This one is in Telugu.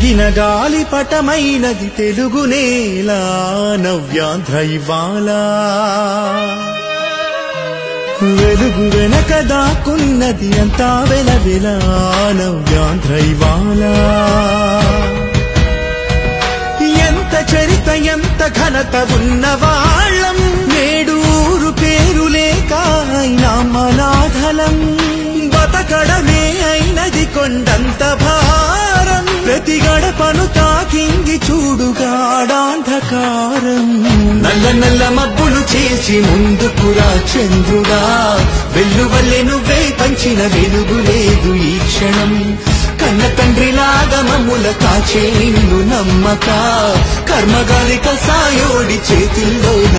వెలిసిన గాలి పటమైనది తెలుగు నేల నవ్యాంధ్ర ఇవాళ వెలుగు వెనక దాక్కున్నది అంతా వెలవెల నవ్యాంధ్ర ఇవాళ ఎంత చరిత ఎంత ఘనత ఉన్న వాళ్ళం నేడు ఊరు పేరు లేక అయినా మనాథలం బతకడమే అయినది కొండంత భారం ప్రతి గడపను తాకింది చూడుగాడాంధకారం నల్ల నల్ల మబ్బులు చేసి ముందుకురా చంద్రుడా వెల్లువల్లే నువ్వే పంచిన వెలుగు లేదు ఈ క్షణం కన్న తండ్రిలాగా మమ్ముల కాచే నిన్ను నమ్మక కర్మగాలి కసాయోడి చేతుల్లో